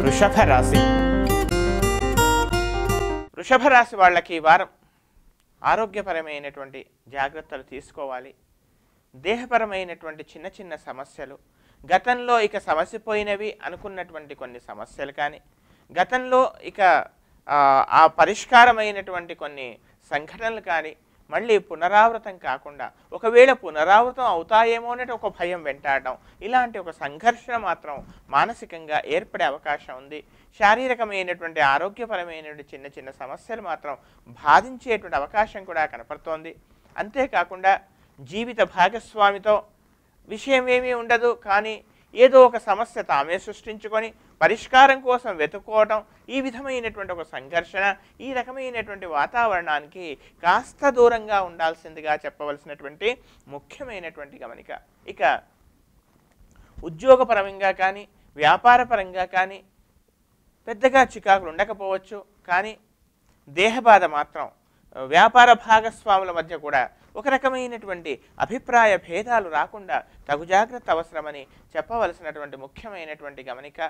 వృషభ రాశి వృషభ రాశి వాళ్ళకి ఈ వారం ఆరోగ్యపరమైనటువంటి జాగ్రత్తలు తీసుకోవాలి దేహపరమైనటువంటి చిన్న చిన్న సమస్యలు గతంలో ఇక సమసిపోయినవి అనుకున్నటువంటి కొన్ని సమస్యలు కానీ గతంలో ఇక ఆ, ఆ పరిష్కారమైనటువంటి కొన్ని సంఘటనలు కానీ మళ్ళీ పునరావృతం కాకుండా ఒకవేళ పునరావృతం అవుతాయేమో అనే ఒక భయం వెంటాడటం ఇలాంటి ఒక సంఘర్షణ మాత్రం మానసికంగా ఏర్పడే అవకాశం ఉంది శారీరకమైనటువంటి ఆరోగ్యపరమైనటువంటి చిన్న చిన్న సమస్యలు మాత్రం బాధించేటువంటి అవకాశం కూడా కనపడుతోంది అంతేకాకుండా జీవిత భాగస్వామితో విషయం ఏమీ ఉండదు కానీ ఏదో ఒక సమస్య తామే సృష్టించుకొని పరిష్కారం కోసం వెతుక్కోవటం ఈ విధమైనటువంటి ఒక సంఘర్షణ ఈ రకమైనటువంటి వాతావరణానికి కాస్త దూరంగా ఉండాల్సిందిగా చెప్పవలసినటువంటి ముఖ్యమైనటువంటి గమనిక ఇక ఉద్యోగపరంగా కానీ వ్యాపారపరంగా కానీ పెద్దగా చికాకులు ఉండకపోవచ్చు కానీ దేహబాధ మాత్రం ఆ, వ్యాపార భాగస్వాముల మధ్య కూడా ఒక రకమైనటువంటి అభిప్రాయ భేదాలు రాకుండా తగు జాగ్రత్త అవసరమని చెప్పవలసినటువంటి ముఖ్యమైనటువంటి గమనిక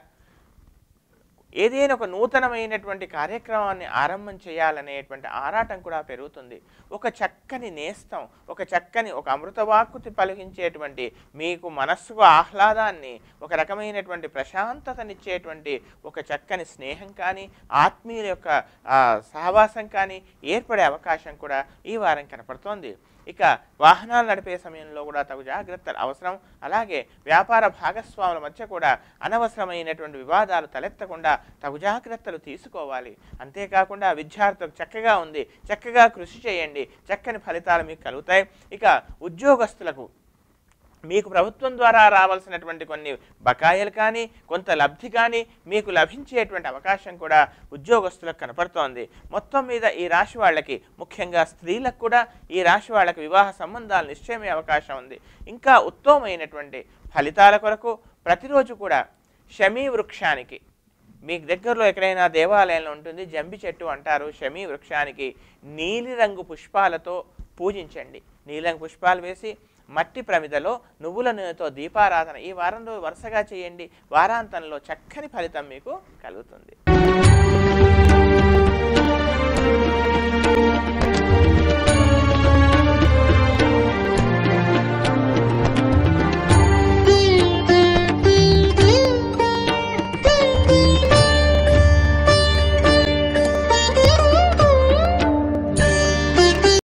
ఏదైనా ఒక నూతనమైనటువంటి కార్యక్రమాన్ని ఆరంభం చేయాలనేటువంటి ఆరాటం కూడా పెరుగుతుంది ఒక చక్కని నేస్తం ఒక చక్కని ఒక అమృతవాక్కుతి పలికించేటువంటి మీకు మనస్సుకు ఆహ్లాదాన్ని ఒక రకమైనటువంటి ప్రశాంతతనిచ్చేటువంటి ఒక చక్కని స్నేహం కానీ ఆత్మీయుల యొక్క ఆ, సహవాసం కానీ ఏర్పడే అవకాశం కూడా ఈ వారం కనపడుతోంది ఇక వాహనాలు నడిపే సమయంలో కూడా తగు జాగ్రత్తలు అవసరం అలాగే వ్యాపార భాగస్వాముల మధ్య కూడా అనవసరమైనటువంటి వివాదాలు తలెత్తకుండా తగు జాగ్రత్తలు తీసుకోవాలి అంతేకాకుండా విద్యార్థులకు చక్కగా ఉంది చక్కగా కృషి చేయండి చక్కని ఫలితాలు మీకు కలుగుతాయి ఇక ఉద్యోగస్తులకు మీకు ప్రభుత్వం ద్వారా రావాల్సినటువంటి కొన్ని బకాయిలు కానీ కొంత లబ్ధి కానీ మీకు లభించేటువంటి అవకాశం కూడా ఉద్యోగస్తులకు కనపడుతోంది మొత్తం మీద ఈ రాశి వాళ్ళకి ముఖ్యంగా స్త్రీలకు కూడా ఈ రాశి వాళ్ళకి వివాహ సంబంధాలు నిశ్చయమే అవకాశం ఉంది ఇంకా ఉత్తమమైనటువంటి ఫలితాల కొరకు ప్రతిరోజు కూడా శమీ వృక్షానికి మీకు దగ్గరలో ఎక్కడైనా దేవాలయంలో ఉంటుంది జంబి చెట్టు అంటారు శమీ వృక్షానికి నీలిరంగు పుష్పాలతో పూజించండి నీలిరంగు పుష్పాలు వేసి మట్టి ప్రమిదలో నువ్వుల నూనెతో దీపారాధన ఈ వారంలో వరుసగా చేయండి వారాంతంలో చక్కని ఫలితం మీకు కలుగుతుంది